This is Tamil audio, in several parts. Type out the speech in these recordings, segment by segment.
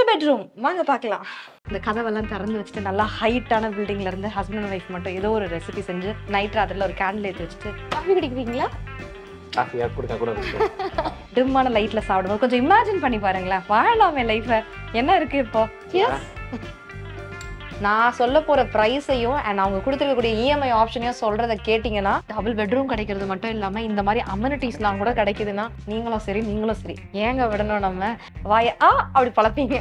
பெட்ரூம் வாங்க பார்க்கலாம் இந்த கதவெல்லாம் திறந்து வச்சுட்டு நல்லா ஹைட்டான பில்டிங்ல இருந்து ஹஸ்பண்ட் அண்ட் ஒய்ஃப் மட்டும் ஏதோ ஒரு ரெசிபி செஞ்சு நைட் ராத்திரில ஒரு கேண்டில் ஏற்றி வச்சுட்டு காஃபி குடிக்கிறீங்களா காஃபியா கொடுக்க கூட டிம்மான லைட்ல சாப்பிடும்போது கொஞ்சம் இமேஜின் பண்ணி பாருங்களேன் வாழலாமே லைஃபை என்ன இருக்கு இப்போ எஸ் நான் சொல்ல போற ப்ரைஸையும் அண்ட் அவங்க கொடுத்துருக்கக்கூடிய இஎம்ஐ ஆப்ஷனையும் சொல்றத கேட்டிங்கன்னா டபுள் பெட்ரூம் கிடைக்கிறது மட்டும் இல்லாம இந்த மாதிரி அம்யூனிட்டிஸ்லாம் கூட கிடைக்குதுன்னா நீங்களும் சரி நீங்களும் சரி ஏங்க விடணும் நம்ம வாய ஆ அப்படி பழப்பீங்க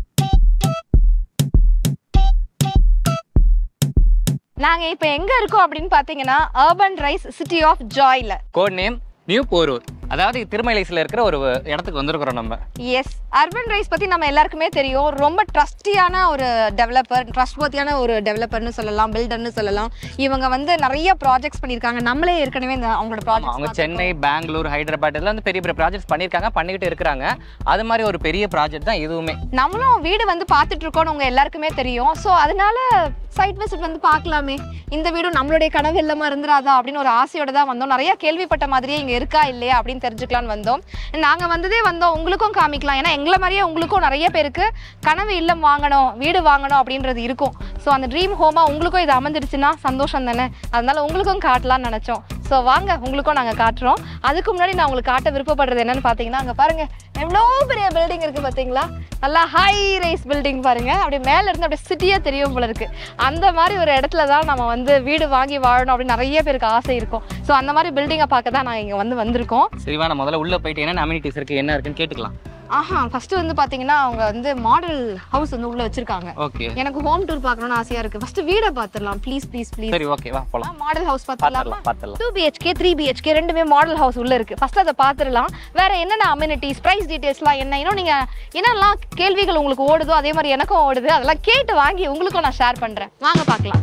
நாங்க இப்ப எங்க இருக்கோம் அப்படின்னு பாத்தீங்கன்னா அர்பன் ரைஸ் சிட்டி ஆஃப் ஜாய்ல கோட் நேம் நியூ போரூர் அதாவது திருமலைசில் இருக்கிற ஒரு இடத்துக்கு வந்திருக்கிறோம் நம்ம எஸ் அர்பன் ரைஸ் பத்தி நம்ம எல்லாருக்குமே தெரியும் ரொம்ப ட்ரஸ்டியான ஒரு டெவலப்பர் ட்ரஸ்ட்வர்த்தியான ஒரு டெவலப்பர்னு சொல்லலாம் பில்டர்னு சொல்லலாம் இவங்க வந்து நிறைய ப்ராஜெக்ட்ஸ் பண்ணியிருக்காங்க நம்மளே ஏற்கனவே இந்த அவங்களோட ஆமா, அவங்க ப்ராஜெக்ட் சென்னை பெங்களூர் ஹைதராபாத் இதெல்லாம் வந்து பெரிய பெரிய ப்ராஜெக்ட்ஸ் பண்ணியிருக்காங்க பண்ணிக்கிட்டு இருக்கிறாங்க அது மாதிரி ஒரு பெரிய ப்ராஜெக்ட் தான் இதுவுமே நம்மளும் வீடு வந்து பார்த்துட்டு இருக்கோம்னு உங்க எல்லாருக்குமே தெரியும் ஸோ அதனால சைட் விசிட் வந்து பார்க்கலாமே இந்த வீடும் நம்மளுடைய கனவு இல்லமா இருந்துராதா அப்படின்னு ஒரு ஆசையோட தான் வந்தோம் நிறைய கேள்விப்பட்ட மாதிரியே இங்க இருக்கா இல்லையா அப்படின்னு தெரிஞ்சுக்கலாம்னு வந்தோம் நாங்க வந்ததே வந்தோம் உங்களுக்கும் காமிக்கலாம் ஏன்னா எங்களை மாதிரியே உங்களுக்கும் நிறைய பேருக்கு கனவு இல்லம் வாங்கணும் வீடு வாங்கணும் அப்படின்றது இருக்கும் ஸோ அந்த ட்ரீம் ஹோமா உங்களுக்கும் இது அமைஞ்சிருச்சுன்னா சந்தோஷம் தானே அதனால உங்களுக்கும் காட்டலாம்னு நினைச்சோம் ஸோ வாங்க உங்களுக்கும் நாங்கள் காட்டுறோம் அதுக்கு முன்னாடி நான் உங்களுக்கு காட்ட விருப்பப்படுறது என்னன்னு பார்த்தீங்கன்னா அங்கே பாருங்க எவ்வளோ பெரிய பில்டிங் இருக்கு பார்த்தீங்களா நல்லா ஹை ரைஸ் பில்டிங் பாருங்க அப்படியே மேல இருந்து அப்படியே சிட்டியா தெரியும் போல இருக்கு அந்த மாதிரி ஒரு இடத்துல தான் நம்ம வந்து வீடு வாங்கி வாழணும் அப்படின்னு நிறைய பேருக்கு ஆசை இருக்கும் ஸோ அந்த மாதிரி பில்டிங்கை பார்க்க தான் நாங்கள் இங்கே வந்து வந்திருக்கோம் சரிவா நான் முதல்ல உள்ள போயிட்டு என்ன அம்யூனிட்டிஸ் இருக்கு என்ன இருக்குன்னு கேட்டுக்கலாம் ஆஹா ஃபர்ஸ்ட் வந்து பார்த்தீங்கன்னா அவங்க வந்து மாடல் ஹவுஸ் வந்து உள்ள வச்சிருக்காங்க ஓகே எனக்கு ஹோம் டூர் பார்க்கணும்னு ஆசையா இருக்கு ஃபர்ஸ்ட் வீடை பார்த்துடலாம் ப்ளீஸ் ப்ளீஸ் ப்ளீஸ் சரி ஓகே வா போலாம் மாடல் ஹவுஸ் பார்த்துடலாமா பார்த்துடலாம் பார்த்துடலாம் டூ பிஹெச்கே த்ரீ பிஹெச்கே ரெண்டுமே மாடல் ஹவுஸ் உள்ள இருக்கு ஃபர்ஸ்ட் அதை பார்த்துடலாம் வேற என்னென்ன அம்யூனிட்டிஸ் ப்ரைஸ் டீடைல்ஸ்லாம் என்ன இன்னும் நீங்க என்னெல்லாம் கேள்விகள் உங்களுக்கு ஓடுதோ அதே மாதிரி எனக்கும் ஓடுது அதெல்லாம் கேட்டு வாங்கி உங்களுக்கும் நான் ஷேர் பண்றேன் வாங்க பார்க்கலாம்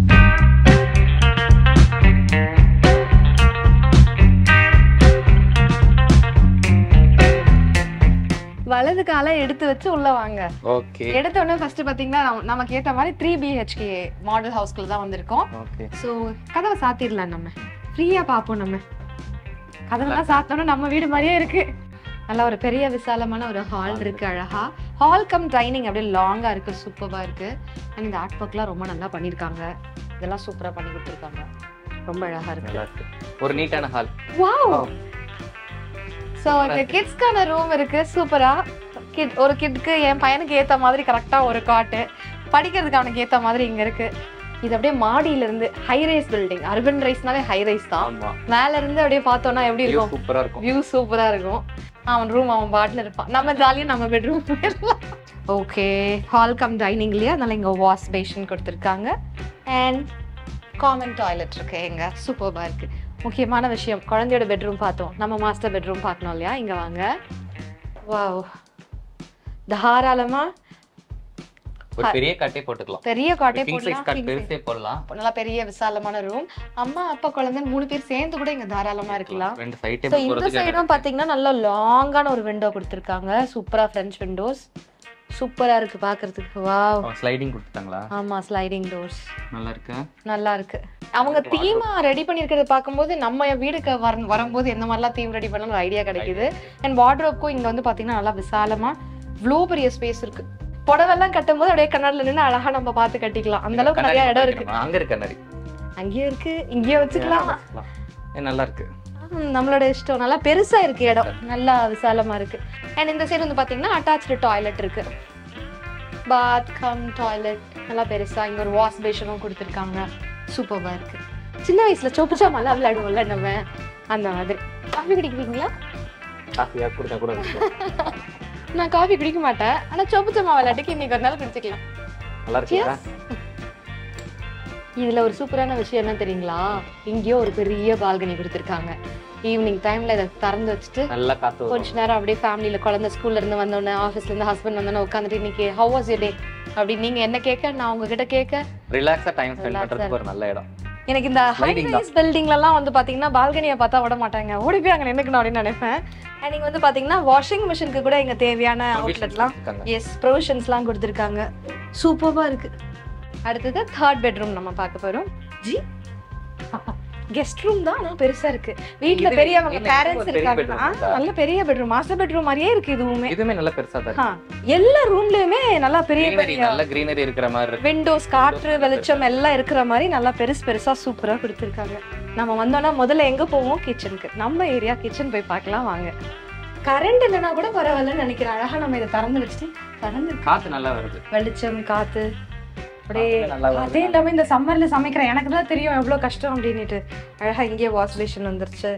வலது காலை எடுத்து வச்சு உள்ள வாங்க ஓகே எடுத்த உடனே ஃபர்ஸ்ட் பாத்தீங்கன்னா நம்ம- நமக்கு ஏத்த மாதிரி த்ரீ பிஹெச்கே மாடல் ஹவுஸ்க்குள்ள தான் வந்திருக்கோம் ஓகே ஸோ கதவை சாத்திடலாம் நம்ம ஃப்ரீயா பார்ப்போம் நம்ம கதவெல்லாம் சாத்தோம்னா நம்ம வீடு மாதிரியே இருக்கு நல்லா ஒரு பெரிய விசாலமான ஒரு ஹால் இருக்கு அழகா ஹால் கம் டைனிங் அப்படியே லாங்கா இருக்கு சூப்பரா இருக்கு அண்ட் இந்த ஆர்ட் ஒர்க்லாம் ரொம்ப நல்லா பண்ணிருக்காங்க இதெல்லாம் சூப்பரா பண்ணி கொடுத்துருக்காங்க ரொம்ப அழகா இருக்கு நல்லா இருக்கு ஒரு நீட்டான ஹால் வாவ் ஸோ இந்த கிட்ஸ்க்கான ரூம் இருக்கு சூப்பரா கிட் ஒரு கிட்க்கு என் பையனுக்கு ஏத்த மாதிரி கரெக்டா ஒரு காட்டு படிக்கிறதுக்கு அவனுக்கு ஏத்த மாதிரி இங்க இருக்கு இது அப்படியே மாடியில இருந்து ஹை ரைஸ் பில்டிங் அர்பன் ரைஸ்னாலே ஹை ரைஸ் தான் ஆமா மேல இருந்து அப்படியே பார்த்தோம்னா எப்படி இருக்கும் சூப்பரா இருக்கும் வியூ சூப்பரா இருக்கும் அவன் ரூம் அவன் பாட்டில் இருப்பான் நம்ம ஜாலியா நம்ம பெட்ரூம் போயிடலாம் ஓகே ஹால் கம் டைனிங் இல்லையா அதனால இங்க வாஷ் பேஷன் கொடுத்துருக்காங்க அண்ட் காமன் டாய்லெட் இருக்கு எங்க சூப்பர்பா இருக்கு முக்கியமான விஷயம் குழந்தையோட பெட்ரூம் பார்த்தோம் நம்ம மாஸ்டர் பெட்ரூம் பார்க்கணும் இல்லையா இங்க வாங்க வாவ் தாராளமா ஒரு பெரிய கட்டை போட்டுக்கலாம் பெரிய காட்டே கிங் சைஸ் போடலாம் கட் king size. பெருசே போடலாம் நல்லா பெரிய விசாலமான ரூம் அம்மா அப்பா குழந்தை மூணு பேர் சேர்ந்து கூட இங்க தாராளமா இருக்கலாம் ரெண்டு சைட் ஸோ இந்த சைடும் பாத்தீங்கன்னா நல்ல லாங்கான ஒரு விண்டோ கொடுத்துருக்காங்க சூப்பரா ஃப்ரெஞ்ச் விண்டோஸ் சூப்பரா இருக்கு பாக்குறதுக்கு வாவ் ஸ்லைடிங் கொடுத்துட்டாங்களா ஆமா ஸ்லைடிங் டோர்ஸ் நல்லா இருக்கு நல்லா இருக்கு அவங்க தீமா ரெடி பண்ணிருக்கிறத பார்க்கும்போது நம்ம வீடுக்கு வர வரும்போது எந்த மாதிரிலாம் தீம் ரெடி பண்ணலாம் ஒரு ஐடியா கிடைக்குது அண்ட் வார்ட்ரோப்க்கும் இங்க வந்து பாத்தீங்கன்னா நல்லா விசாலமா இவ்வளோ பெரிய ஸ்பேஸ் இருக்கு புடவெல்லாம் கட்டும்போது அப்படியே கண்ணாடில நின்று அழகா நம்ம பார்த்து கட்டிக்கலாம் அந்த அளவுக்கு நிறைய இடம் இருக்கு அங்க இருக்கு கண்ணாடி அங்கேயும் இருக்கு இங்கேயும் வச்சுக்கலாம் வச்சுக்கலாம். ஏ, நல்லா இருக்கு ம், நம்மளோட இஷ்டம் நல்லா பெருசா இருக்கு இடம் நல்லா விசாலமா இருக்கு அண்ட் இந்த சைடு வந்து பாத்தீங்கன்னா அட்டாச்சு டாய்லெட் இருக்கு பாத் கம் டாய்லெட் நல்லா பெருசா இங்க ஒரு வாஷ் பேஷனும் கொடுத்துருக்காங்க சூப்பர்பா இருக்கு சின்ன வயசுல சொப்பு சாமான்லாம் விளையாடுவோம்ல நம்ம அந்த மாதிரி காஃபி குடிக்கிறீங்களா காஃபியா கொடுக்க கூட நான் காஃபி குடிக்க மாட்டேன் ஆனா சொப்பு சாமா விளையாட்டுக்கு இன்னைக்கு ஒரு நாள் குடிச்சுக்கலாம் நல்லா இருக்குங்களா இதுல ஒரு சூப்பரான விஷயம் என்ன தெரியுங்களா இங்கேயோ ஒரு பெரிய பால்கனி கொடுத்துருக்காங்க ஈவினிங் டைம்ல இதை திறந்து வச்சுட்டு நல்லா காத்து வரும் கொஞ்ச நேரம் அப்படியே ஃபேமிலியில குழந்தை ஸ்கூல்ல இருந்து வந்தோடனே ஆஃபீஸ்ல இருந்து ஹஸ்பண்ட் வந்தோடனே உட்காந்துட்டு இன்னைக்கு ஹவ் வாஸ் யூ டே அப்படி நீங்க என்ன கேட்க நான் உங்ககிட்ட கேட்க ரிலாக்ஸா டைம் ஸ்பெண்ட் Relax-ஆ பண்றதுக்கு ஒரு நல்ல இடம் எனக்கு இந்த Sliding தான். ஹைரைஸ் பில்டிங்ல எல்லாம் வந்து பாத்தீங்கன்னா பால்கனியை பார்த்தா விட மாட்டாங்க ஓடி போய் அங்க நின்னுக்கணும் அப்படின்னு நினைப்பேன் அண்ட் நீங்க வந்து பாத்தீங்கன்னா வாஷிங் மிஷினுக்கு கூட இங்க தேவையான அவுட்லெட்லாம் இருக்காங்க எஸ் ப்ரொவிஷன்ஸ்லாம் கொடுத்துருக்காங்க சூப்பராக இருக்கு அடுத்தது தேர்ட் பெட்ரூம் நம்ம பார்க்க போறோம் ஜி கெஸ்ட் ரூம் தான் ஆனா பெருசா இருக்கு வீட்ல இது பெரியவங்க வீட்ல பேரண்ட்ஸ் ஒரு பெரிய இருக்காங்க bedroom ஆ, இருக்கா? நல்ல பெரிய பெட்ரூம் மாஸ்டர் பெட்ரூம் மாதிரியே இருக்கு இதுவுமே இதுவுமே நல்ல பெருசா தான் ஆ, எல்லா ரூம்லயுமே நல்லா பெரிய கிரீனரி பெரிய நல்ல கிரீனரி இருக்கிற மாதிரி இருக்கு விண்டோஸ் காற்று வெளிச்சம் எல்லாம் இருக்கிற மாதிரி நல்லா பெருசு பெருசா சூப்பரா கொடுத்துருக்காங்க நம்ம வந்தோம்னா முதல்ல எங்க போவோம் கிச்சனுக்கு நம்ம ஏரியா கிச்சன் போய் பார்க்கலாம் வாங்க கரண்ட் இல்லைன்னா கூட பரவாயில்லன்னு நினைக்கிறேன் அழகா நம்ம இதை திறந்து வச்சுட்டு திறந்து காத்து நல்லா வருது வெளிச்சம் காத்து அப்படியே காத்துமே நல்லா வருது. அதே இல்லாம இந்த சம்மர்ல சமைக்கிறேன் எனக்கு தான் தெரியும் எவ்வளவு கஷ்டம் அப்படின்னுட்டு அழகா இங்கே வாஷ் பேஷன் வந்துருச்சு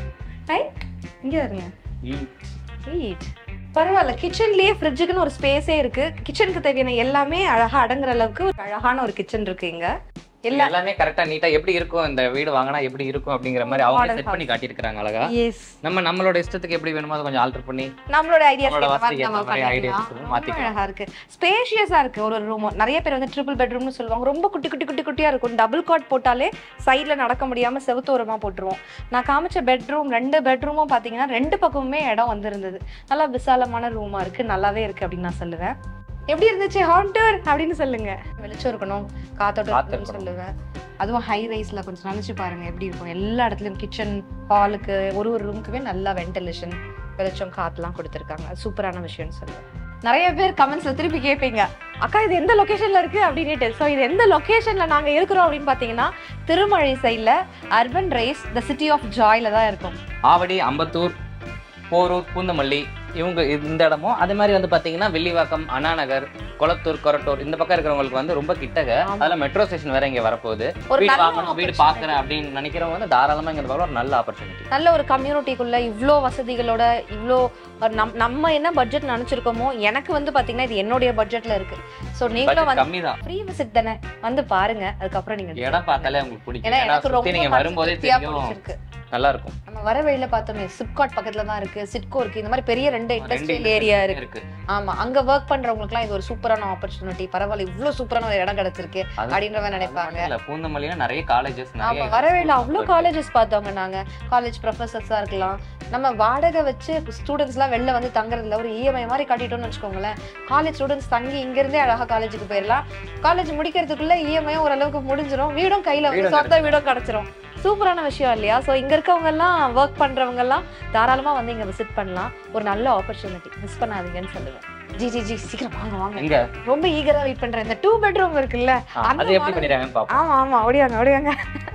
ஐ இங்க இருங்க ம். Sweet. பரவாயில்ல கிச்சன்லயே ஃப்ரிட்ஜுக்குன்னு ஒரு ஸ்பேஸே இருக்கு கிச்சனுக்கு தேவையான எல்லாமே அழகா அடங்குற அளவுக்கு ஒரு அழகான ஒரு கிச்சன் இருக்கு இங்க எல்லா எல்லாமே கரெக்டா நீட்டா எப்படி இருக்கும் இந்த வீடு வாங்கினா எப்படி இருக்கும் அப்படிங்கிற மாதிரி அவங்க Model செட் பண்ணி காட்டியிருக்காங்க அழகா எஸ் நம்ம நம்மளோட இஷ்டத்துக்கு எப்படி வேணுமோ அதை கொஞ்சம் ஆல்டர் பண்ணி நம்மளோட ஐடியாஸ் நம்மளோட நம்ம வசதிக்கு ஏத்த மாதிரி ideas பண்ணிக்கலாம் மாத்திக்கலாம். அழகா இருக்கு ஸ்பேஷியஸா இருக்கு ஒரு ஒரு ரூம் நிறைய பேர் வந்து ட்ரிபிள் பெட்ரூம்னு சொல்லுவாங்க ரொம்ப குட்டி குட்டி குட்டி குட்டியா இருக்கும் டபுள் காட் போட்டாலே சைடுல நடக்க முடியாம செவுத்தோரமா போட்டுருவோம் நான் காமிச்ச பெட்ரூம் ரெண்டு பெட்ரூமும் பாத்தீங்கன்னா ரெண்டு பக்கமுமே இடம் வந்திருந்தது நல்லா விசாலமான ரூமா இருக்கு நல்லாவே இருக்கு அப்படின்னு நான் சொல்லுவேன் எப்படி இருந்துச்சு ஹாண்டர் அப்படின்னு சொல்லுங்க வெளிச்சம் இருக்கணும் காத்தோட்டம் காத்து இருக்கணும்னு இருக்கணும். சொல்லுவேன் அதுவும் ஹை ரைஸ்ல கொஞ்சம் நினைச்சு பாருங்க எப்படி இருக்கும் எல்லா இடத்துலயும் கிச்சன் ஹாலுக்கு ஒரு ஒரு ரூமுக்குமே நல்லா வென்டிலேஷன் வெளிச்சம் காத்துலாம் கொடுத்துருக்காங்க அது சூப்பரான விஷயம்னு சொல்லுவேன் நிறைய பேர் கமெண்ட்ஸ்ல திருப்பி கேட்பீங்க அக்கா இது எந்த லொகேஷன்ல இருக்கு அப்படின்ட்டு ஸோ இது எந்த லொகேஷன்ல நாங்க இருக்கிறோம் அப்படின்னு பாத்தீங்கன்னா திருமழை சைட்ல urban rise the city of ஜாய்ல தான் இருக்கும் ஆவடி அம்பத்தூர் போரூர் பூந்தமல்லி இவங்க இந்த இடமும் அதே மாதிரி வந்து பாத்தீங்கன்னா வில்லிவாக்கம் அண்ணாநகர் கொளத்தூர் கொரட்டூர் இந்த பக்கம் இருக்கிறவங்களுக்கு வந்து ரொம்ப கிட்டக ஆமா. அதுல மெட்ரோ ஸ்டேஷன் வேற இங்க வரப்போகுது ஒரு வீடு நல்ல வாங்கணும் வீடு opportunity. பாக்குறேன் அப்படின்னு நினைக்கிறவங்க வந்து தாராளமா இங்க பார்க்கலாம் ஒரு நல்ல ஆப்பர்ச்சுனிட்டி நல்ல ஒரு கம்யூனிட்டிக்குள்ள இவ்வளோ வசதிகளோட இவ்வளோ நம் நம்ம என்ன பட்ஜெட் நினைச்சிருக்கோமோ எனக்கு வந்து பாத்தீங்கன்னா இது என்னுடைய பட்ஜெட்ல இருக்கு ஸோ நீங்களும் வந்து கம்மி தான் ஃப்ரீ விசிட் தானே வந்து பாருங்க அதுக்கப்புறம் நீங்க இடம் பார்த்தாலே உங்களுக்கு பிடிக்கும் ஏன்னா ஏன்னா எனக்கு சுத்தி ரொம்ப நீங்க வரும்போதே திருப்தியா தெரியும் பிடிச்சிருக்கு நல்லா இருக்கும் நம்ம வர வழியில பார்த்தோமே சிப்காட் பக்கத்துல தான் இருக்கு சிட்கோ இருக்கு இந்த மாதிரி பெரிய ரெண்டு ரெண்டு இண்டஸ்ட்ரியல் ஏரியா இருக்கு இருக்கு ஆமா அங்க ஒர்க் பண்றவங்களுக்குலாம் இது ஒரு சூப்பரான ஆப்பர்ச்சுனிட்டி பரவாயில்ல இவ்வளவு சூப்பரான ஒரு இடம் கிடைச்சிருக்கு அது- அப்படின்ற மாதிரி நினைப்பாங்க இல்ல பூந்தமல்லியில நிறைய காலேஜஸ் ஆமா நிறைய வரவேல அவ்வளோ காலேஜஸ் பார்த்தவங்க நாங்க காலேஜ் ப்ரொஃபசர்ஸா இருக்கலாம் நம்ம வாடகை வச்சு ஸ்டூடெண்ட்ஸ் எல்லாம் வெளில வந்து தங்குறதுல ஒரு இஎம்ஐ மாதிரி கட்டிட்டோம்னு வச்சுக்கோங்களேன் காலேஜ் ஸ்டூடெண்ட்ஸ் தங்கி இங்க இருந்தே அழகா காலேஜுக்கு போயிடலாம் காலேஜ் முடிக்கிறதுக்குள்ள இஎம்ஐ ஓரளவுக்கு முடிஞ்சிரும் வீடும் கையில வந்து வீடும் சொந்த வீடும் கிடைச்சிரும் சூப்பரான விஷயம் இல்லையா ஸோ இங்க இருக்கவங்க எல்லாம் ஒர்க் பண்றவங்க எல்லாம் தாராளமா வந்து இங்க விசிட் பண்ணலாம் ஒரு நல்ல ஆப்பர்ச்சுனிட்டி மிஸ் பண்ணாதீங்கன்னு சொல்லுவேன் ஜி ஜி ஜி சீக்கிரம் வாங்க வாங்க எங்க ரொம்ப ஈகரா வெயிட் பண்றேன் இந்த டூ பெட்ரூம் இருக்குல்ல ஆ, அந்த அது எப்படி model- பண்ணிடுறாங்கன்னு பாப்போம் ஆமா ஆமா ஓடியாங்க ஓடியாங்க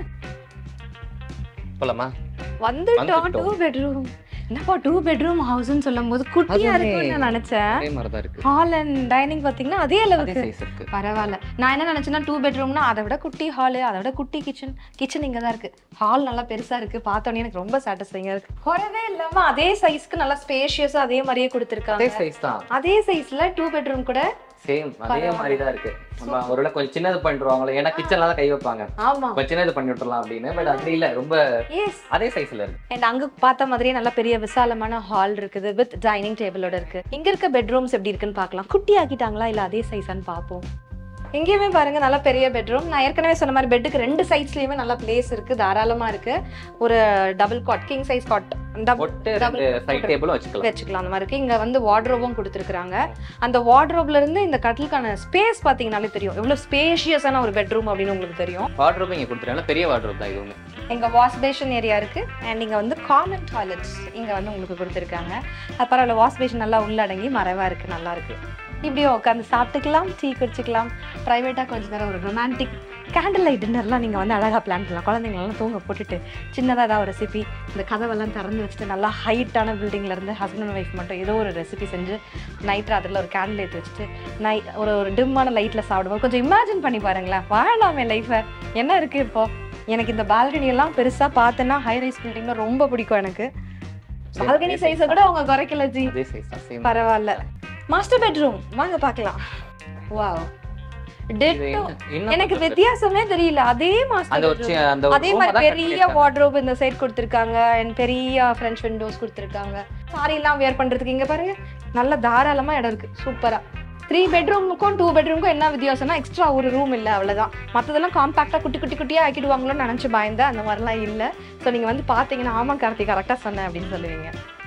போலாமா வந்துட்டோம் வந்துட்டோம். டூ பெட்ரூம் என்னப்பா டூ பெட்ரூம் ஹவுஸ்னு சொல்லும் போது குட்டியா அதுவுமே- இருக்கும்னு நான் நினைச்சேன் அதே மாதிரி தான் இருக்கு ஹால் அண்ட் டைனிங் பாத்தீங்கன்னா அதே அதே அளவுக்கு சைஸ் இருக்கு பரவாயில்ல நான் என்ன நினைச்சேன்னா டூ பெட்ரூம்னா அதை விட குட்டி ஹாலு அதை விட குட்டி கிச்சன் கிச்சன் இங்க தான் இருக்கு ஹால் நல்லா பெருசா இருக்கு பார்த்தோன்னே எனக்கு ரொம்ப சாட்டிஸ்ஃபைங்கா இருக்கு குறவே இல்லாம அதே சைஸ்க்கு நல்லா ஸ்பேஷியஸா அதே மாதிரியே அதே கொடுத்துருக்காங்க சைஸ் தான் அதே சைஸ்ல டூ பெட்ரூம் கூட சேம் அதே மாதிரி தான் இருக்கு நம்ம ஒருவேளை கொஞ்சம் சின்னது பண்ணிடுவாங்களோ ஏன்னா கிச்சன்ல தான் கை வைப்பாங்க ஆமா கொஞ்சம் சின்னது பண்ணி விட்டுறலாம் அப்படின்னு பட் அப்படி இல்ல ரொம்ப எஸ் அதே சைஸ்ல இருக்கு அண்ட் அங்க பார்த்த மாதிரியே நல்ல பெரிய விசாலமான ஹால் இருக்குது வித் டைனிங் டேபிளோட இருக்கு இங்க இருக்க பெட்ரூம்ஸ் எப்படி இருக்குன்னு பார்க்கலாம் குட்டி ஆக்கிட்டாங்களா இல்ல அதே சைஸான்னு பார்ப்போம் எங்கேயுமே பாருங்க நல்ல பெரிய பெட்ரூம் நான் ஏற்கனவே சொன்ன மாதிரி பெட்டுக்கு ரெண்டு சைட்ஸ்லயுமே நல்ல பிளேஸ் இருக்கு தாராளமா இருக்கு ஒரு double cot king size cot ஒட்டு ரெண்டு சைட் டேபிளும் வச்சுக்கலாம் வச்சுக்கலாம் அந்த மாதிரி இருக்கு இங்க வந்து வார்ட்ரோபும் கொடுத்துருக்காங்க அந்த வார்ட்ரோப்ல இருந்து இந்த கட்டிலுக்கான ஸ்பேஸ் பாத்தீங்கன்னாலே தெரியும் எவ்வளவு ஸ்பேஷியஸான ஒரு பெட்ரூம் அப்படின்னு உங்களுக்கு தெரியும் வார்ட்ரோப் இங்க கொடுத்துருக்காங்க பெரிய வார்ட்ரோப் தான் இதுவுமே இங்க வாஷ் பேஷன் ஏரியா இருக்கு அண்ட் இங்க வந்து காமன் டாய்லெட்ஸ் இங்க வந்து உங்களுக்கு கொடுத்துருக்காங்க அது பரவாயில்ல வாஷ் பேஷன் நல்லா உள்ளடங்கி மறைவா இருக்கு நல்லா இருக்கு இப்படியே உட்காந்து சாப்பிட்டுக்கலாம் டீ குடிச்சுக்கலாம் ப்ரைவேட்டாக கொஞ்ச நேரம் ஒரு ரொமான்டிக் கேண்டில் லைட் டின்னர்லாம் நீங்கள் வந்து அழகாக பிளான் பண்ணலாம் குழந்தைங்களெல்லாம் தூங்க போட்டுட்டு சின்னதாக ஏதாவது ஒரு ரெசிபி இந்த கதவெல்லாம் திறந்து வச்சுட்டு நல்லா ஹைட்டான பில்டிங்ல இருந்து ஹஸ்பண்ட் அண்ட் ஒய்ஃப் மட்டும் ஏதோ ஒரு ரெசிபி செஞ்சு நைட் ராத்திரில ஒரு கேண்டில் ஏற்றி வச்சுட்டு நைட் ஒரு ஒரு டிம்மான லைட்டில் சாப்பிடுவோம் கொஞ்சம் இமேஜின் பண்ணி பாருங்களேன் வாழலாமே லைஃபை என்ன இருக்குது இப்போ எனக்கு இந்த பால்கனி எல்லாம் பெருசா பார்த்தேன்னா ஹை ரைஸ் பில்டிங்ல ரொம்ப பிடிக்கும் எனக்கு பால்கனி சைஸை கூட அவங்க குறைக்கல ஜி அதே சைஸ் தான் சேம் பரவாயில்ல மாஸ்டர் பெட்ரூம் வாங்க பார்க்கலாம் வாவ் டெட்டோ எனக்கு வித்தியாசமே தெரியல அதே அந்த மாஸ்டர் ஒரு சி- அந்த ஒரு அதே room மாதிரி தான் cut பெரிய பண்ணிருக்காங்க. வார்ட்ரோப் இந்த சைடு கொடுத்துருக்காங்க அண்ட் பெரிய ஃப்ரெஞ்ச் விண்டோஸ் கொடுத்துருக்காங்க சாரி எல்லாம் வேர் பண்றதுக்கு இங்க பாருங்க நல்ல தாராளமா இடம் இருக்கு சூப்பரா த்ரீ பெட்ரூமுக்கும் டூ பெட்ரூமுக்கும் என்ன வித்தியாசம்னா எக்ஸ்ட்ரா ஒரு ரூம் இல்லை அவ்வளவுதான் மற்றதெல்லாம் காம்பாக்டாக குட்டி குட்டி குட்டியாக ஆக்கிடுவாங்களோன்னு நினச்சி பயந்தேன் அந்த மாதிரிலாம் இல்லை ஸோ நீங்கள் வந்து பார்த்தீங்கன்னா ஆமாம் கார்த்தி கரெக்டாக சொன்னேன் அப்படின்னு சொல்லுவீங்க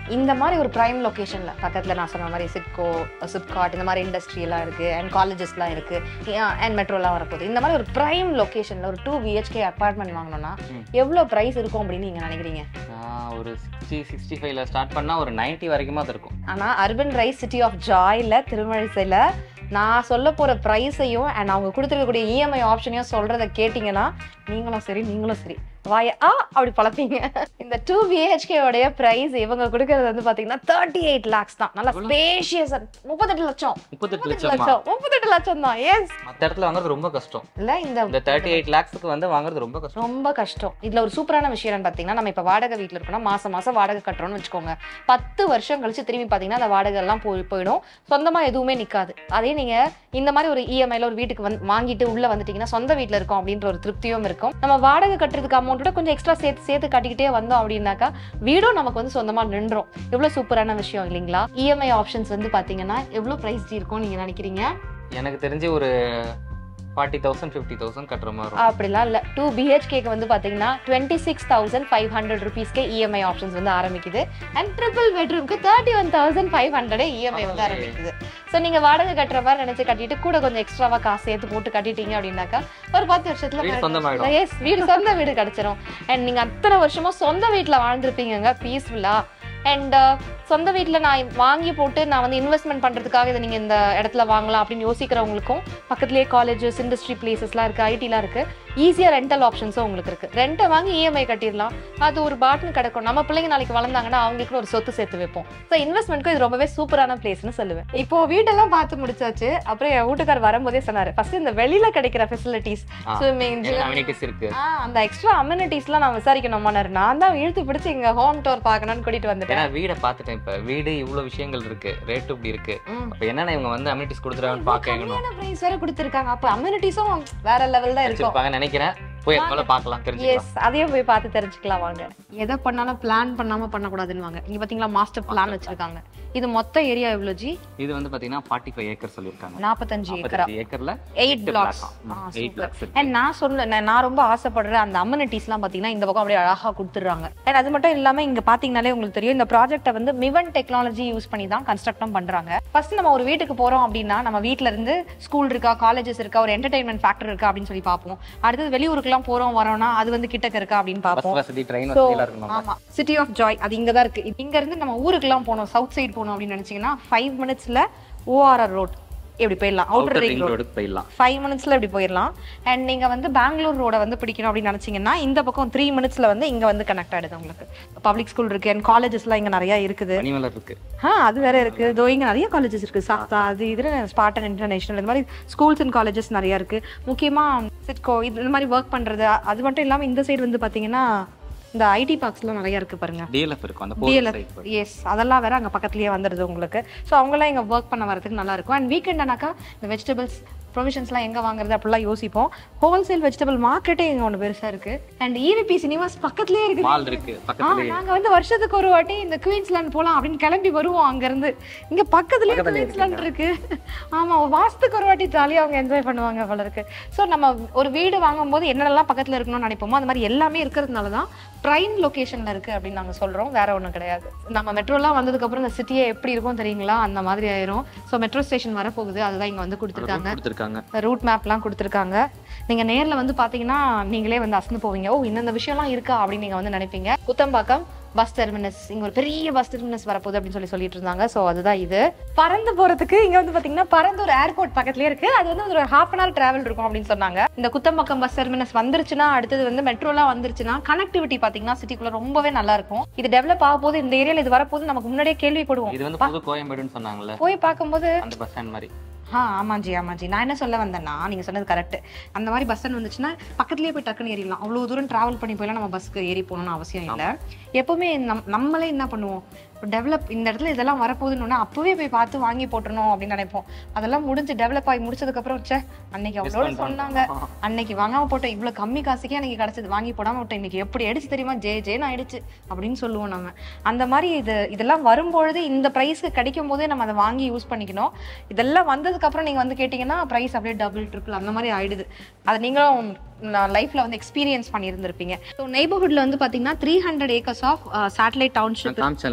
இந்த மாதிரி ஒரு பிரைம் லொகேஷன்ல பக்கத்துல நான் சொன்ன மாதிரி சிட்கோ சிப்காட் இந்த மாதிரி இண்டஸ்ட்ரி எல்லாம் இருக்கு அண்ட் காலேஜஸ்லாம் இருக்கு அண்ட் மெட்ரோலாம் வரப்போகுது இந்த மாதிரி ஒரு பிரைம் லொகேஷன்ல ஒரு டூ பிஹெச்கே அப்பார்ட்மெண்ட் வாங்கணும்னா ம். எவ்வளவு பிரைஸ் இருக்கும் அப்படின்னு நீங்க நினைக்கிறீங்க நான் ஒரு சிக்ஸ்டி சிக்ஸ்டி ஃபைவ்ல ஸ்டார்ட் பண்ணா ஒரு 90 வரைக்குமா அது இருக்கும் ஆனா அர்பன் ரைஸ் சிட்டி ஆஃப் ஜாய்ல திருமழிசையில நான் சொல்ல போற ப்ரைஸையும் அண்ட் அவங்க கொடுத்துருக்கக்கூடிய இஎம்ஐ ஆப்ஷனையும் சொல்றத கேட்டிங்கன்னா நீங்களும் சரி நீங்களும் சரி வாய ஆ அப்படி பழப்பீங்க இந்த டூ பிஹெச்கே உடைய பிரைஸ் இவங்க கொடுக்கறது வந்து பாத்தீங்கன்னா தேர்ட்டி எயிட் லேக்ஸ் தான் நல்லா ஸ்பேஷியஸ் முப்பத்தெட்டு லட்சம் முப்பத்தெட்டு முப்பத்தெட்டு லட்சமா லட்சம் முப்பத்தெட்டு லட்சம் தான் எஸ் மற்ற இடத்துல வாங்குறது ரொம்ப கஷ்டம் இல்ல இந்த இந்த தேர்ட்டி எயிட் லேக்ஸ்க்கு வந்து வாங்குறது ரொம்ப கஷ்டம் ரொம்ப கஷ்டம் இதுல ஒரு சூப்பரான விஷயம் என்னன்னு பாத்தீங்கன்னா நம்ம இப்ப வாடகை வீட்ல இருக்கோம்னா மாசம் மாசம் வாடகை கட்டுறோம்னு வச்சுக்கோங்க பத்து வருஷம் கழிச்சு திரும்பி பாத்தீங்கன்னா அந்த வாடகை எல்லாம் போய் போயிடும் சொந்தமா எதுவுமே நிக்காது அதே நீங்க இந்த மாதிரி ஒரு இஎம்ஐல ஒரு வீட்டுக்கு வந்து வாங்கிட்டு உள்ள வந்துட்டீங்கன்னா சொந்த வீட்ல இருக்கோம் அப்படின்ற ஒரு திருப்தியும் இருக்கும் நம்ம வாடகை கட்டுறதுக்கு அமௌண்ட்டோட கொஞ்சம் எக்ஸ்ட்ரா சேர்த்து சேர்த்து கட்டிக்கிட்டே வந்தோம் அப்படின்னாக்கா வீடும் நமக்கு வந்து சொந்தமா நின்றோம் எவ்வளவு சூப்பரான விஷயம் இல்லைங்களா இஎம்ஐ ஆப்ஷன்ஸ் வந்து பாத்தீங்கன்னா எவ்வளவு பிரைஸ் இருக்கும் நீங்க நினைக்கிறீங்க எனக்கு தெரிஞ்சு ஒரு ஃபார்ட்டி தௌசண்ட் ஃபிஃப்டி தௌசண்ட் கட்டுற மாதிரி இருக்கும் அப்படிலாம் இல்லை டூ பிஹெச்கேக்கு வந்து பார்த்தீங்கன்னா twenty six thousand five hundred ருபீஸ்க்கே இஎம்ஐ ஆப்ஷன்ஸ் வந்து ஆரம்பிக்குது அண்ட் ட்ரிபிள் பெட்ரூம்க்கு தேர்ட்டி ஒன் தௌசண்ட் ஃபைவ் ஹண்ட்ரடே இஎம்ஐ வந்து பரவாயில்லையே. ஆரம்பிக்குது ஸோ நீங்கள் வாடகை கட்டுற மாதிரி நினச்சி கட்டிட்டு கூட கொஞ்சம் எக்ஸ்ட்ராவாக காசு சேர்த்து போட்டு கட்டிட்டீங்க அப்படின்னாக்கா ஒரு பத்து வருஷத்துல வீடு சொந்தமாயிடும். எஸ் வீடு சொந்த வீடு கிடைச்சிரும் அண்ட் நீங்கள் அத்தனை வருஷமா சொந்த வீட்டில் வாழ்ந்துருப்பீங்கங்க பீஸ்ஃபுல்லாக அண்ட் சொந்த வீட்டில் நான் வாங்கி போட்டு நான் வந்து இன்வெஸ்ட்மெண்ட் பண்ணுறதுக்காக இதை நீங்கள் இந்த இடத்துல வாங்கலாம் அப்படின்னு யோசிக்கிறவங்களுக்கும் பக்கத்துலேயே காலேஜஸ் இண்டஸ்ட்ரி பிளேசஸ்லாம் இருக்குது ஐடிலாம் இருக்குது ஈஸியாக ரெண்டல் ஆப்ஷன்ஸும் உங்களுக்கு இருக்குது ரெண்டை வாங்கி இஎம்ஐ கட்டிடலாம் அது ஒரு பாட்டுன்னு கிடக்கும் நம்ம பிள்ளைங்க நாளைக்கு வளர்ந்தாங்கன்னா அவங்களுக்கு ஒரு சொத்து சேர்த்து வைப்போம் ஸோ இன்வெஸ்ட்மெண்ட்க்கும் இது ரொம்பவே சூப்பரான பிளேஸ்னு சொல்லுவேன் இப்போ வீடெல்லாம் பார்த்து முடிச்சாச்சு அப்புறம் என் வீட்டுக்கார் வரும்போதே சொன்னார் ஃபர்ஸ்ட் இந்த வெளியில கிடைக்கிற ஃபெசிலிட்டிஸ் ஆ. ஸ்விம்மிங் என்ன அமினிட்டிஸ் இருக்கு ஆ அந்த எக்ஸ்ட்ரா அம்யூனிட்டிஸ்லாம் நான் விசாரிக்கணுமானாரு நான் தான் இழுத்து பிடிச்சி இங்க ஹோம் டோர் பார்க்கணும்னு கூட்டிட்டு வந்துட்டேன் ஏன்னா வீடை பார்த்துட்டேன் இப்ப வீடு இவ்வளவு விஷயங்கள் இருக்கு ரேட் இப்படி இருக்கு ம். அப்ப என்னென்ன இவங்க வந்து அமினிட்டிஸ் கொடுத்துருக்காங்கன்னு பார்க்கணும் கம்மியான பிரைஸ் வேற கொடுத்துருக்காங்க அப்ப அம்யூனிட்டிஸும் வேற லெவல் தான் இருக்கும் வச்சிருப்பாங்க நினைக்கிறேன் போய் அது போல பார்க்கலாம் தெரிஞ்சுக்கலாம் எஸ் அதையும் போய் பார்த்து தெரிஞ்சுக்கலாம் வாங்க எதை பண்ணாலும் பிளான் பண்ணாம பண்ணக்கூடாதுன்னு வாங்க இங்க பாத்தீங்களா மாஸ்டர் பிளான் வச்சிருக்காங்க இது மொத்த ஏரியா எவ்வளவு ஜி இது வந்து பாத்தீங்கன்னா ஃபார்ட்டி ஃபைவ் ஏக்கர் சொல்லியிருக்காங்க நாற்பத்தஞ்சு ஏக்கரா நாற்பத்தஞ்சு ஏக்கர்ல eight blocks eight lakes and நான் சொன்ன நான் நான் ரொம்ப ஆசைப்படுற அந்த அம்யூனிட்டிஸ்லாம் பார்த்தீங்கன்னா இந்த பக்கம் அப்படியே அழகா கொடுத்துட்றாங்க அண்ட் அது மட்டும் இல்லாம இங்க பாத்தீங்கனாலே உங்களுக்கு தெரியும் இந்த ப்ராஜெக்ட்டை வந்து மிவன் டெக்னாலஜி யூஸ் பண்ணி தான் கன்ஸ்ட்ரக்டும் பண்றாங்க ஃபர்ஸ்ட் நம்ம ஒரு வீட்டுக்கு போறோம் அப்படின்னா நம்ம வீட்ல இருந்து ஸ்கூல் இருக்கா காலேஜஸ் இருக்கா ஒரு என்டர்டைன்மெண்ட் ஃபேக்டர் இருக்கா அப்படின்னு சொல்லி பார்ப்போம் அடுத்தது வெளியூருக்குலாம் போறோம் வரோம்னா அது வந்து கிட்டக்க இருக்கா அப்படின்னு பஸ் பார்ப்போம் வசதி ட்ரெயின் So, வசதி எல்லாம் இருக்கணும் ஆமா சிட்டி ஆஃப் ஜாய் அது இங்க தான் இருக்கு இங்க இருந்து நம்ம ஊருக்குலாம் போனோம் சவுத் சைடு போனோம் அப்படின்னு நினைச்சீங்கன்னா ஃபைவ் மினிட்ஸ்ல ஓஆர்ஆர் ரோட் இப்படி போயிடலாம் outer outer ring ring road ரோடுக்கு போயிடலாம் ஃபைவ் மினிட்ஸ்ல இப்படி போயிடலாம் அண்ட் நீங்க வந்து பெங்களூர் ரோட வந்து பிடிக்கணும் அப்படின்னு நினைச்சீங்கன்னா இந்த பக்கம் த்ரீ மினிட்ஸ்ல வந்து இங்க வந்து கனெக்ட் ஆயிடுது உங்களுக்கு பப்ளிக் ஸ்கூல் இருக்கு அண்ட் காலேஜஸ்லாம் இங்க நிறைய இருக்குது பனிமலர் இருக்கு ஆ அது வேற இருக்கு இதோ இங்க நிறைய காலேஜஸ் இருக்கு சாத்தா அது இது ஸ்பாட்டன் இன்டர்நேஷனல் இந்த மாதிரி ஸ்கூல்ஸ் அண்ட் காலேஜஸ் நிறைய இருக்கு முக்கியமா சிட்கோ இது இந்த மாதிரி ஒர்க் பண்றது அது மட்டும் இல்லாம இந்த சைடு வந்து பாத்தீங்கன்னா இந்த ஐடி பார்க்ஸ்லாம் நிறைய இருக்கு பாருங்க டிஎல்எஃப் இருக்கும் அந்த DLF. போர் சைட் எஸ் அதெல்லாம் வேற அங்க பக்கத்துலயே வந்துடுது உங்களுக்கு ஸோ அவங்களாம் இங்க ஒர்க் பண்ண வரதுக்கு நல்லா இருக்கும் அண்ட் வீக்கெண்ட் ஆனாக்கா இந்த வெஜிடபிள்ஸ் ப்ரொவிஷன்ஸ்லாம் எங்க வாங்குறது அப்படிலாம் யோசிப்போம் ஹோல்சேல் வெஜிடபிள் மார்க்கெட்டே இங்க ஒன்று பெருசா இருக்கு அண்ட் ஈவிபி சினிமாஸ் பக்கத்துலயே இருக்கு மால் இருக்கு ஆ, பக்கத்துலயே நாங்க வந்து வருஷத்துக்கு ஒரு வாட்டி இந்த குயின்ஸ்லாண்ட் போலாம் அப்படின்னு கிளம்பி வருவோம் அங்க இருந்து இங்க பக்கத்துலயே பக்கத்துலயே குயின்ஸ்லாண்ட் இருக்கு ஆமா மாசத்துக்கு ஒரு வாட்டி ஜாலியா அவங்க என்ஜாய் பண்ணுவாங்க போல இருக்கு சோ நம்ம ஒரு வீடு வாங்கும்போது என்னென்னலாம் பக்கத்துல இருக்கணும்னு நினைப்போமோ அந்த மாதிரி எல்லாமே இருக்கிறதுனால தான் பிரைம் லொகேஷன்ல இருக்கு அப்படின்னு நாங்க சொல்றோம் வேற ஒண்ணும் கிடையாது நம்ம மெட்ரோலாம் வந்ததுக்கு அப்புறம் இந்த சிட்டியே எப்படி இருக்கும் தெரியுங்களா அந்த மாதிரி ஆயிரும் சோ மெட்ரோ ஸ்டேஷன் வரப்போகுது அதுதான் இங்க வந்து கொடுத்துருக்காங்க கொடுத்துருக்காங்க ரூட் மேப்லாம் கொடுத்துருக்காங்க நீங்க நேர்ல வந்து பாத்தீங்கன்னா நீங்களே வந்து அசந்து போவீங்க ஓ இந்த விஷயம்லாம் இருக்கா அப்படின்னு நீங்க வந்து நினைப்பீங்க குத்தம்பாக்கம் பஸ் டெர்மினஸ் இங்க ஒரு பெரிய பஸ் டெர்மினஸ் வரப்போகுது அப்படின்னு சொல்லி சொல்லிட்டு இருந்தாங்க சோ அதுதான் இது பறந்து போறதுக்கு இங்க வந்து பாத்தீங்கன்னா பறந்து ஒரு ஏர்போர்ட் பக்கத்துலயே இருக்கு அது வந்து ஒரு ஹாஃப் அன் ஹவர் டிராவல் இருக்கும் அப்படின்னு சொன்னாங்க இந்த குத்தம்பாக்கம் பஸ் டெர்மினஸ் வந்துருச்சுன்னா அடுத்தது வந்து மெட்ரோலாம் வந்துருச்சுன்னா கனெக்டிவிட்டி பாத்தீங்கன்னா சிட்டிக்குள்ள ரொம்பவே நல்லா இருக்கும் இது டெவலப் ஆக போது இந்த ஏரியால இது வரப்போது நமக்கு முன்னாடியே கேள்விப்படுவோம் இது வந்து புது கோயம்பேடுன்னு சொன்னாங்கல்ல போய் பார்க்கும்போது அந்த பஸ் ஸ்டாண்ட் மாதிரி ஆ ஆமாஞ்சி ஆமாஞ்சி நான் என்ன சொல்ல வந்தேன்னா நீங்க சொன்னது கரெக்ட் அந்த மாதிரி பஸ் ஸ்டாண்ட் வந்துச்சுன்னா பக்கத்துலயே போய் டக்குன்னு ஏறிடலாம் அவ்வளவு தூரம் டிராவல் பண்ணி போயெல்லாம் நம்ம பஸ்க்கு ஏறி போகணும்னு அவசியம் இல்லை எப்பவுமே நம் நம்மளே என்ன பண்ணுவோம் டெவலப் இந்த இடத்துல இதெல்லாம் வரப்போகுதுன்னு அப்பவே போய் பார்த்து வாங்கி போட்டுறணும் அப்படின்னு நினைப்போம் அதெல்லாம் முடிஞ்சு டெவலப் ஆகி முடிச்சதுக்கு அப்புறம் ச்சே அன்னைக்கு அவ்வளோ சொன்னாங்க அன்னைக்கு வாங்காம போட்டோம் இவ்வளவு கம்மி காசுக்கே அன்னைக்கு கிடைச்சது வாங்கி போடாம விட்டோம் இன்னைக்கு எப்படி ஆயிடுச்சு தெரியுமா ஜே ஜேன்னு ஆயிடுச்சு அப்படின்னு சொல்லுவோம் நம்ம அந்த மாதிரி இது இதெல்லாம் வரும்பொழுது இந்த ப்ரைஸ்க்கு கிடைக்கும் போதே நம்ம அதை வாங்கி யூஸ் பண்ணிக்கணும் இதெல்லாம் வந்ததுக்கு அப்புறம் நீங்க வந்து கேட்டீங்கன்னா ப்ரைஸ் அப்படியே டபுள் ட்ரிபிள் அந்த மாதிரி ஆயிடுது அது நீங்களும் லைஃப்ல வந்து எக்ஸ்பீரியன்ஸ் பண்ணியிருந்திருப்பீங்க ஸோ நெய்பர்ஹுட்ல வந்து பாத்தீங்கன்னா three hundred acres of satellite township நான் காமிச்சேன்ல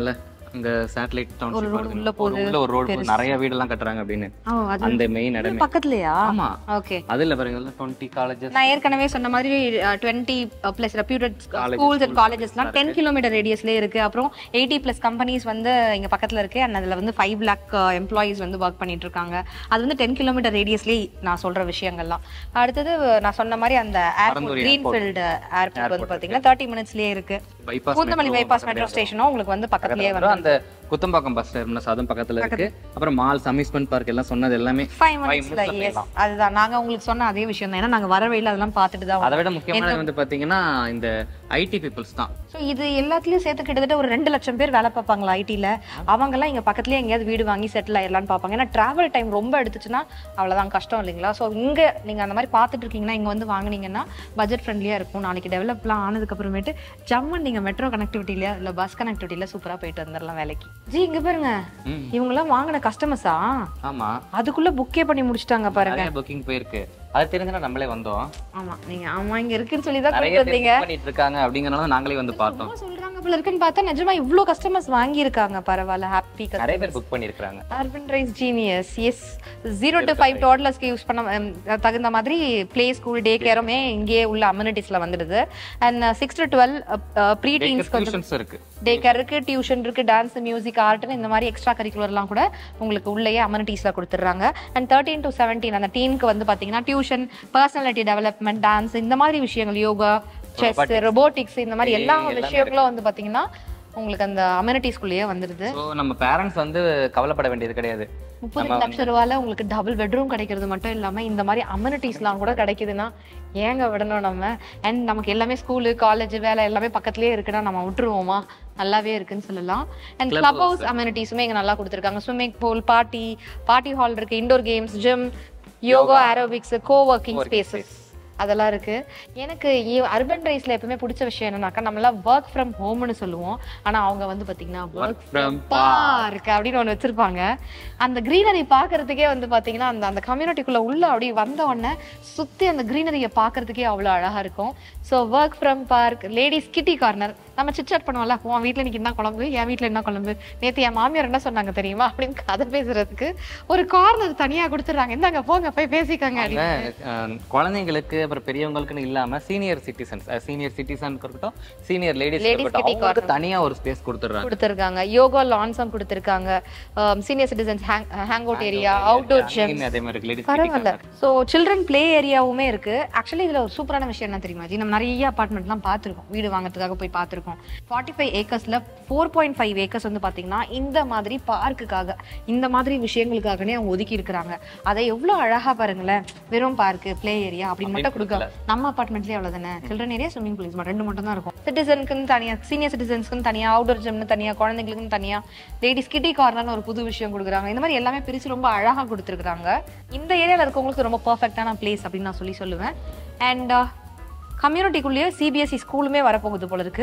அங்க சேட்டலைட் ஒரு road உள்ள போகுது, உள்ள ஒரு ரோடு நிறைய வீடெல்லாம் கட்டுறாங்க அப்படின்னு ஓ அது அந்த மெயின் இடமே பக்கத்துலயா ஆமா ஓகே அதுல பாருங்க டுவெண்ட்டி காலேஜஸ் நான் ஏற்கனவே சொன்ன மாதிரி twenty plus reputed schools and காலேஜஸ்லாம் டென் கிலோமீட்டர் ரேடியஸ்லேயே இருக்கு அப்புறம் எயிட்டி பிளஸ் கம்பெனிஸ் வந்து இங்க பக்கத்துல இருக்கு அண்ட் அதுல வந்து ஃபைவ் லேக் எம்ப்ளாயிஸ் வந்து ஒர்க் பண்ணிட்டு இருக்காங்க அது வந்து டென் கிலோமீட்டர் ரேடியஸ்லேயே நான் சொல்ற விஷயங்கள்லாம் அடுத்தது நான் சொன்ன மாதிரி அந்த ஏர்போர்ட் பரந்தூர் கிரீன்ஃபீல்டு ஏர்போர்ட் வந்து பாத்தீங்கன்னா தேர்ட்டி மினிட்ஸ்லயே இருக்கு பைபாஸ் பூந்தமல்லி பைபாஸ் மெட்ரோ ஸ்டேஷனும் உங்களுக்கு வந்து பக்கத்துலயே வரும் அந்த குத்தம்பாக்கம் பஸ் டெர்மினஸ் அதுவும் பக்கத்துல இருக்கு அப்புறம் மால்ஸ் அம்யூஸ்மெண்ட் பார்க் எல்லாம் சொன்னது எல்லாமே ஃபைவ் மினிட்ஸ்ல எஸ் அதுதான் நாங்க உங்களுக்கு சொன்ன அதே விஷயம் தான் ஏன்னா நாங்க வர வழியில அதெல்லாம் பார்த்துட்டு தான் அதை விட முக்கியமானது வந்து பாத்தீங்கன்னா இந்த ஐடி பீப்புள்ஸ் தான் ஸோ இது எல்லாத்துலயும் சேர்த்து கிட்டத்தட்ட ஒரு ரெண்டு லட்சம் பேர் வேலை பார்ப்பாங்களா ஐடில அவங்க எல்லாம் இங்க பக்கத்துலயே எங்கேயாவது வீடு வாங்கி செட்டில் ஆயிடலாம்னு பார்ப்பாங்க ஏன்னா டிராவல் டைம் ரொம்ப எடுத்துச்சுன்னா அவ்வளவுதான் கஷ்டம் இல்லைங்களா ஸோ இங்க நீங்க அந்த மாதிரி பார்த்துட்டு இருக்கீங்கன்னா இங்க வந்து வாங்குனீங்கன்னா பட்ஜெட் ஃப்ரெண்ட்லியா இருக்கும் நாளைக்கு டெவலப்லாம் ஆனதுக்கு அப்புறமேட்டு ஜம்மன் நீங்க மெட்ரோ கனெக்டிவிட்டில இல்ல பஸ் கனெக்டிவிட்டில சூப்பரா போயிட்டு வந்துடலாம் வேலைக்கு ஜி இங்க பாருங்க ம். இவங்க எல்லாம் வாங்கின கஸ்டமர்ஸா ஆமா அதுக்குள்ள புக்கே பண்ணி முடிச்சிட்டாங்க பாருங்க நிறைய புக்கிங் போயிருக்கு அது தெரிஞ்சுனா நம்மளே வந்தோம் ஆமா நீங்க ஆமா இங்க இருக்குன்னு சொல்லி தான் நிறைய போயிட்டு பேர் வந்தீங்க book பண்ணிட்டு இருக்காங்க அப்படிங்கறனால நாங்களே வந்து பார்த்தோம் சும்மா சொல்றாங்க போல இருக்குன்னு பார்த்தா நிஜமா இவ்ளோ கஸ்டமர்ஸ் வாங்கியிருக்காங்க பரவாயில்ல ஹாப்பி நிறைய பேர் புக் பண்ணிருக்காங்க urban rise geniuses zero to five டாட்லர்ஸ்க்கு யூஸ் பண்ண ஹம், தகுந்த மாதிரி ப்ளே ஸ்கூல் டே கேருமே இங்கேயே உள்ள அம்யூனிட்டிஸ்ல வந்துடுது and six to twelve pre டீன்ஸ்க்கு வந்து டியூஷன்ஸ் இருக்கு டே கேர் இருக்கு டியூஷன் இருக்கு டான்ஸ் மியூசிக் ஆர்ட்னு இந்த மாதிரி எக்ஸ்ட்ரா கரிக்குலர்லாம் கூட உங்களுக்கு உள்ளேயே அம்யூனிட்டிஸ்ல கொடுத்துட்றாங்க அண்ட் தேர்ட்டீன் டு செவன்டீன் அந்த டீனுக்கு வந்து பாத்தீங்கன்னா டியூஷன் பர்சனாலிட்டி டெவலப்மெண்ட் டான்ஸ் இந்த மாதிரி விஷயங்கள் யோகா செஸ் ரொபோட்டிக்ஸ் இந்த மாதிரி எல்லா விஷயங்களும் வந்து பாத்தீங்கன்னா உங்களுக்கு அந்த அம்யூனிட்டிஸ்குள்ளேயே வந்துடுது ஸோ நம்ம பேரண்ட்ஸ் வந்து கவலைப்பட வேண்டியது கிடையாது முப்பது லட்சம் ரூபாயில உங்களுக்கு டபுள் பெட்ரூம் கிடைக்கிறது மட்டும் இல்லாம இந்த மாதிரி அம்யூனிட்டிஸ்லாம் கூட கிடைக்குதுன்னா ஏங்க விடணும் நம்ம அண்ட் நமக்கு எல்லாமே ஸ்கூலு காலேஜ் வேலை எல்லாமே பக்கத்துலயே இருக்குன்னா நம்ம விட்டுருவோமா நல்லாவே இருக்குன்னு சொல்லலாம் அண்ட் கிளப் ஹவுஸ் அம்யூனிட்டிஸுமே இங்க நல்லா கொடுத்துருக்காங்க swimming pool party party hall இருக்கு indoor games gym yoga aerobics co working spaces அதெல்லாம் இருக்கு எனக்கு அர்பன் ரைஸ்ல எப்பவுமே பிடிச்ச விஷயம் என்னன்னாக்கா நம்ம எல்லாம் ஒர்க் ஃப்ரம் ஹோம்னு சொல்லுவோம் ஆனா அவங்க வந்து பாத்தீங்கன்னா ஒர்க் from பார்க் அப்படின்னு ஒண்ணு வச்சிருப்பாங்க அந்த கிரீனரி பாக்குறதுக்கே வந்து பாத்தீங்கன்னா அந்த அந்த கம்யூனிட்டிக்குள்ள உள்ள அப்படி வந்த உடனே சுத்தி அந்த கிரீனரியை பாக்குறதுக்கே அவ்வளவு அழகா இருக்கும் so work from park ladies kitty corner நம்ம சிட்சாட் பண்ணுவோம்ல உன் வீட்ல இன்னைக்கு என்ன குழம்பு என் வீட்ல என்ன குழம்பு நேத்து என் மாமியார் என்ன சொன்னாங்க தெரியுமா அப்படின்னு கதை பேசுறதுக்கு ஒரு கார்னர் தனியா கொடுத்துறாங்க இந்தாங்க போங்க போய் பேசிக்கங்க அப்படின்னு. அஹ், குழந்தைங்களுக்கு அப்புறம் பெரியவங்களுக்குன்னு இல்லாம சீனியர் சிட்டிசன்ஸ் சீனியர் சிட்டிசன் இருக்கட்டும் சீனியர் லேடிஸ் Ladies இருக்கட்டும் kitty அவங்களுக்கு தனியா ஒரு ஸ்பேஸ் கொடுத்துட்றாங்க கொடுத்துருக்காங்க யோகா லான்ஸும் கொடுத்துருக்காங்க senior citizens hang out area outdoor gym அதே மாதிரி லேடிஸ் பரவாயில்ல ஸோ சில்ட்ரன் ப்ளே ஏரியாவுமே இருக்கு ஆக்சுவலி இதுல ஒரு சூப்பரான விஷயம் என்ன தெரியுமா ஜி நம்ம நிறைய அபார்ட்மெண்ட்லாம் பார்த்துருக்கோம் வீடு வாங்குறதுக்காக போய் பார்த்துருக்கோம் ஃபார்ட்டி ஃபைவ் ஏக்கர்ஸ்ல ஃபோர் பாயிண்ட் ஃபைவ் ஏக்கர்ஸ் வந்து பாத்தீங்கன்னா இந்த மாதிரி பார்க்குக்காக இந்த மாதிரி விஷயங்களுக்காகனே அவங்க ஒதுக்கி இருக்கிறாங்க அதை எவ்வளவு அழகா பாருங்களேன் வெறும் பார்க்கு ப்ளே ஏரியா அப்படின்னு மட்டும் கொடுக்க நம்ம அபார்ட்மெண்ட்லேயே அவ்வளவுதானே சில்ட்ரன் ஏரியா ஸ்விம்மிங் பூல்ஸ் மட்டும் ரெண்டு மட்டும் தான் இருக்கும் சிட்டிசனுக்குன்னு தனியா சீனியர் சிட்டிசன்ஸ்க்குன்னு தனியா அவுட்டோர் ஜிம்னு தனியா குழந்தைங்களுக்குன்னு தனியா லேடிஸ் கிட்டி கார்னர்னு ஒரு புது விஷயம் கொடுக்குறாங்க இந்த மாதிரி எல்லாமே பிரிச்சு ரொம்ப அழகா கொடுத்துருக்காங்க இந்த ஏரியால இருக்கவங்களுக்கு ரொம்ப பர்ஃபெக்டான பிளேஸ் அப்படின்னு நான் சொல்லி சொல்லுவேன் அண்ட் கம்யூனிட்டிக்குள்ளேயே சிபிஎஸ்சி ஸ்கூலுமே வரப்போகுது போல இருக்கு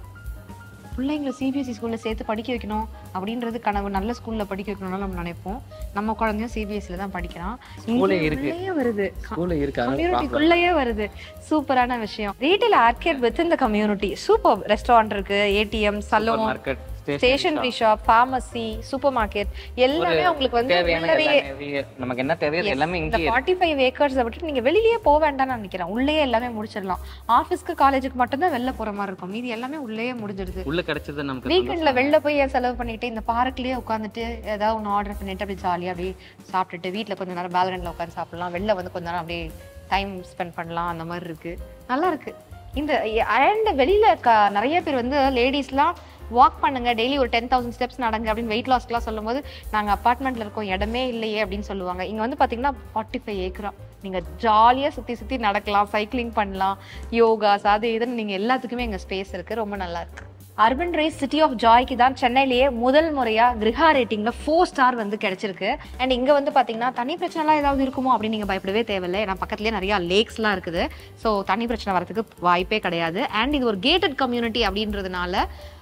பிள்ளைங்களை சிபிஎஸ்சி ஸ்கூல்ல சேர்த்து படிக்க வைக்கணும் அப்படின்றது கனவு நல்ல ஸ்கூல்ல படிக்க வைக்கணும்னு நம்ம நினைப்போம் நம்ம குழந்தையும் சிபிஎஸ்சில தான் படிக்கிறான் ஸ்கூலே இங்கே இருக்கு. உள்ளேயே வருது ஸ்கூல்ல இருக்காங்க கம்யூனிட்டிக்குள்ளேயே வருது சூப்பரான விஷயம் ரீட்டைல் ஆர்கேட் வித் இந்த கம்யூனிட்டி சூப்பர் ரெஸ்டாரண்ட் இருக்கு ATM saloon market stationery shop pharmacy super market எல்லாமே உங்களுக்கு வந்து தேவையான உள்ளவே எல்லாமே நமக்கு என்ன தேவையோ அது எல்லாமே இந்த இங்கே ஃபார்ட்டி ஃபைவ் ஏக்கர்ஸ் விட்டு நீங்க வெளியிலேயே போக வேண்டாம்னு நினைக்கிறேன் உள்ளேயே எல்லாமே முடிச்சிடலாம் ஆஃபீஸ்க்கு காலேஜுக்கு மட்டும்தான் வெளில போற மாதிரி இருக்கும் மீதி எல்லாமே உள்ளேயே முடிஞ்சிடுது உள்ள கிடைச்சது நமக்கு வீக்கெண்ட்ல வெளில போய் ஏன் செலவு பண்ணிட்டு இந்த பார்க்லயே உட்காந்துட்டு ஏதாவது ஒன்று ஆர்டர் பண்ணிட்டு அப்படியே ஜாலியா அப்படியே சாப்பிட்டுட்டு வீட்ல கொஞ்ச நேரம் பேலரண்ட்ல உட்காந்து சாப்பிடலாம் வெளில வந்து கொஞ்ச நேரம் அப்படியே டைம் ஸ்பெண்ட் பண்ணலாம் அந்த மாதிரி இருக்கு நல்லா இருக்கு இந்த அண்ட் வெளியில க- நிறைய பேர் வந்து லேடிஸ்லாம் வாக் பண்ணுங்க டெய்லி ஒரு டென் தௌசண்ட் ஸ்டெப்ஸ் நடங்க அப்படின்னு வெயிட் லாஸ்க்குலாம் சொல்லும்போது நாங்க அப்பார்ட்மெண்ட்ல இருக்கோம் இடமே இல்லையே அப்படின்னு சொல்லுவாங்க இங்க வந்து பாத்தீங்கன்னா ஃபார்ட்டி ஃபைவ் ஏக்கரா நீங்க ஜாலியா சுத்தி சுத்தி நடக்கலாம் சைக்கிளிங் பண்ணலாம் யோகாஸ் அது இதுன்னு நீங்க எல்லாத்துக்குமே இங்க ஸ்பேஸ் இருக்கு ரொம்ப நல்லா இருக்கு அர்பன் ரைஸ் சிட்டி ஆஃப் ஜாய்க்கு தான் சென்னையிலேயே முதல் முறையா கிரகா ரேட்டிங்ல ஃபோர் ஸ்டார் வந்து கிடைச்சிருக்கு அண்ட் இங்க வந்து பாத்தீங்கன்னா தண்ணி பிரச்சனைலாம் ஏதாவது இருக்குமோ அப்படின்னு நீங்க பயப்படவே தேவையில்லை ஏன்னா பக்கத்துலயே நிறைய லேக்ஸ்லாம் இருக்குது ஸோ தண்ணி பிரச்சனை வரதுக்கு வாய்ப்பே கிடையாது அண்ட் இது ஒரு கேட்டட் கம்யூனிட்டி அப்படின்றதுனால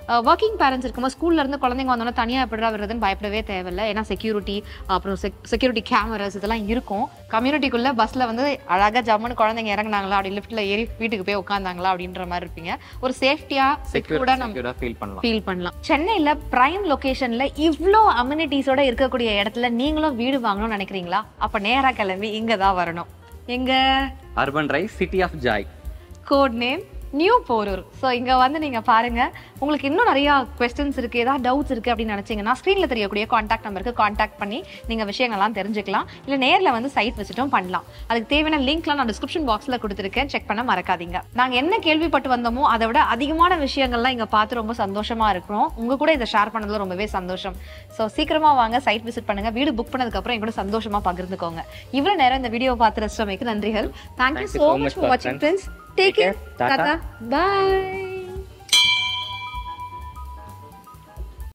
ஒர்க்கிங் பேரண்ட்ஸ் இருக்கும்போது ஸ்கூல்ல இருந்து குழந்தைங்க வந்தோன்னா தனியாக எப்படிடா வருதுன்னு பயப்படவே தேவையில்லை ஏன்னா செக்யூரிட்டி அப்புறம் செக்யூரிட்டி கேமராஸ் இதெல்லாம் இருக்கும் கம்யூனிட்டிக்குள்ள பஸ்ல வந்து அழகா ஜம்முன்னு குழந்தைங்க இறங்குனாங்களா அப்படி லிஃப்ட்ல ஏறி வீட்டுக்கு போய் உட்காந்தாங்களா அப்படின்ற மாதிரி இருப்பீங்க ஒரு சேஃப்டியா செக்யூர்டா நம்ம செக்யூரா ஃபீல் பண்ணலாம் ஃபீல் பண்ணலாம் சென்னையில பிரைம் லொகேஷன்ல இவ்ளோ அம்யூனிட்டிஸோட இருக்கக்கூடிய இடத்துல நீங்களும் வீடு வாங்கணும்னு நினைக்கிறீங்களா அப்ப நேரா கிளம்பி இங்க தான் வரணும் எங்க urban rise city of joy code name new Porur so இங்க வந்து நீங்க பாருங்க உங்களுக்கு இன்னும் நிறைய கொஸ்டின்ஸ் இருக்கு ஏதாவது டவுட்ஸ் இருக்கு அப்படின்னு நினைச்சீங்கன்னா ஸ்க்ரீன்ல தெரியக்கூடிய காண்டாக்ட் நம்பருக்கு காண்டாக்ட் பண்ணி நீங்க விஷயங்கள்லாம் தெரிஞ்சுக்கலாம் இல்ல நேர்ல வந்து சைட் விசிட்டும் பண்ணலாம் அதுக்கு தேவையான லிங்க்லாம் நான் டிஸ்கிரிப்ஷன் பாக்ஸ்ல கொடுத்துருக்கேன் செக் பண்ண மறக்காதீங்க நாங்க என்ன கேள்விப்பட்டு வந்தோமோ அதை விட அதிகமான விஷயங்கள்லாம் இங்க பார்த்து ரொம்ப சந்தோஷமா இருக்கிறோம் உங்க கூட இதை ஷேர் பண்ணதுல ரொம்பவே சந்தோஷம் ஸோ சீக்கிரமா வாங்க சைட் விசிட் பண்ணுங்க வீடு புக் பண்ணதுக்கு அப்புறம் என் கூட சந்தோஷமா பகிர்ந்துக்கோங்க இவ்வளவு நேரம் இந்த வீடியோ பார்த்து ரசிச்சமைக்கு நன்றிகள் thank you Thank you so so much much for for watching friends. friends. Take care. Tata. Tata. Bye.